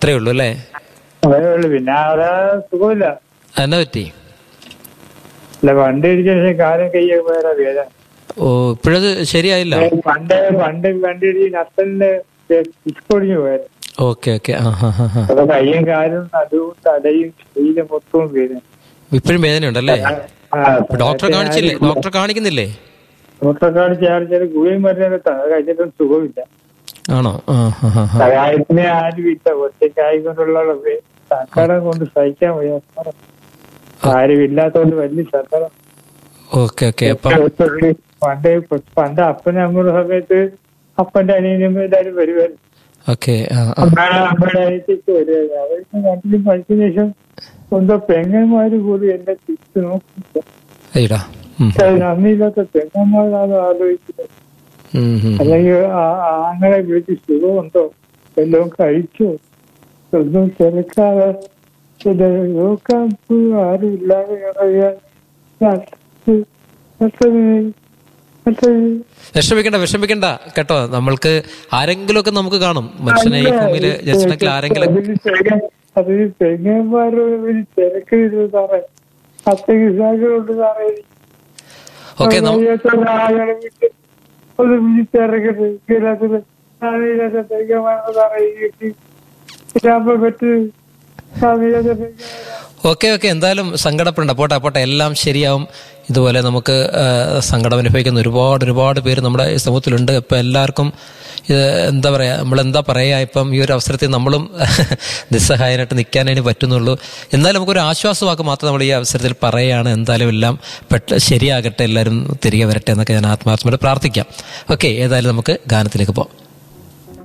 അത്രേ ഉള്ളൂ അല്ലേ അതേ ഉള്ളു പിന്നെ അവിടെ സുഖമില്ല എന്നാ പറ്റി അല്ല വണ്ടി ഇടിച്ചതിന് ശേഷം കാലം കയ്യൊക്കെ വേറെ വേദന ഓ ഇപ്പോഴത് ശരിയായില്ല പണ്ട് പണ്ട് വണ്ടി ഇടിച്ച് നത്തലിന്റെ ഇസ്കൊടിഞ്ഞു പോയത് ഓക്കെ ഓക്കെ ആ ഹാ ഹാ ഹാ അപ്പൊ കയ്യും കാലും നടുവും തലയും ശരീരം മൊത്തവും വേദന ഇപ്പോഴും വേദനയുണ്ടല്ലേ ആ, ഡോക്ടറെ കാണിച്ചില്ലേ ഡോക്ടറെ കാണിക്കുന്നില്ലേ ഡോക്ടറെ കാണിച്ച് ആഴ്ചയിൽ ഗുളിയും മരുന്നൊക്കെ തന്നത് കഴിച്ചിട്ടും സുഖമില്ല ആണോ ആ ഹാ ഹാ ഹാ സഹായത്തിന് ആരും ഇല്ല ഒറ്റയ്ക്കായിക്കൊണ്ടുള്ള സങ്കടം കൊണ്ട് സഹിക്കാൻ വയ്യ ആരും ഇല്ലാത്തോണ്ട് വലിയ സങ്കടം ഓക്കെ ഓക്കെ അപ്പം പണ്ട് പണ്ട് അപ്പനും അമ്മയുടെ സമയത്ത് അപ്പന്റെ അനിയനും എല്ലാരും വരുവായിരുന്നു ഓക്കെ ആ ആ. അമ്മയുടെ അമ്മയുടെ അനിയത്തേക്ക് വരുവായിരുന്നു അവർക്ക് നാട്ടിലും പഠിച്ചതിന് ശേഷം സ്വന്തം പെങ്ങന്മാര് കൂടി എന്നെ തിരിച്ചു നോക്കില്ല അയ്യടാ ഉം. പക്ഷെ നന്ദിയില്ലാത്ത പെങ്ങന്മാരാണ് ആലോചിക്കുന്നത് ഉം, ഉം. അല്ലെങ്കിൽ ആ- ആങ്ങളെ വിളിച്ച് സുഖമുണ്ടോ എല്ലാം കഴിച്ചോ ഒന്നും തിരക്കാതെ ഇത് നോക്കാൻ പോലും ആരും ഇല്ലാതെ കഴിയാൻ നട്ടത് നട്ടത് നട്ടത് വിഷമിക്കണ്ട വിഷമിക്കണ്ട കേട്ടോ നമ്മൾക്ക് ആരെങ്കിലും ഒക്കെ നമുക്ക് കാണും മനുഷ്യനെ ഈ ഭൂമിയിൽ ജനിച്ചിട്ടുണ്ടെങ്കിൽ ആരെങ്കിലും അതിന് പെങ്ങ- അതിന് പെങ്ങന്മാരോട് ഒരു തിരക്കിരുന്നു സാറേ അത്രയ്ക്ക് സാഹചര്യമുണ്ട് സാറേ ഓക്കെ നം- ആളുകളെ വിട്ട് ഒന്ന് വിളിച്ചിറങ്ങരുത് ഇതിനകത്ത് അതിനകത്ത് പെങ്ങന്മാരുടെ സാറേ ഈ വീട്ടിൽ ഇതാകുമ്പോ പറ്റ് അതിനകത്ത് പെങ്ങന്മാരാ ഓക്കെ ഓക്കെ എന്തായാലും സങ്കടപ്പെടണ്ട പോട്ടെ പോട്ടെ എല്ലാം ശരിയാവും ഇതുപോലെ നമുക്ക് ആ, സങ്കടം അനുഭവിക്കുന്ന ഒരുപാട് ഒരുപാട് പേര് നമ്മുടെ ഈ സമൂഹത്തിലുണ്ട് ഇപ്പം എല്ലാവർക്കും ഇത് എന്താ പറയുക നമ്മൾ എന്താ പറയുക ഇപ്പം ഈ ഒരു അവസരത്തിൽ നമ്മളും നിസ്സഹായനായിട്ട് നിൽക്കാനേ പറ്റുന്നുള്ളൂ എന്നാലും നമുക്കൊരു ആശ്വാസവാക്ക് മാത്രം നമ്മൾ ഈ അവസരത്തിൽ പറയുകയാണ് എന്തായാലും എല്ലാം പെട്ട ശരിയാകട്ടെ എല്ലാവരും തിരികെ വരട്ടെ എന്നൊക്കെ ഞാൻ ആത്മാർത്ഥമായിട്ട് പ്രാർത്ഥിക്കാം ഓക്കെ ഏതായാലും നമുക്ക് ഗാനത്തിലേക്ക് പോകാം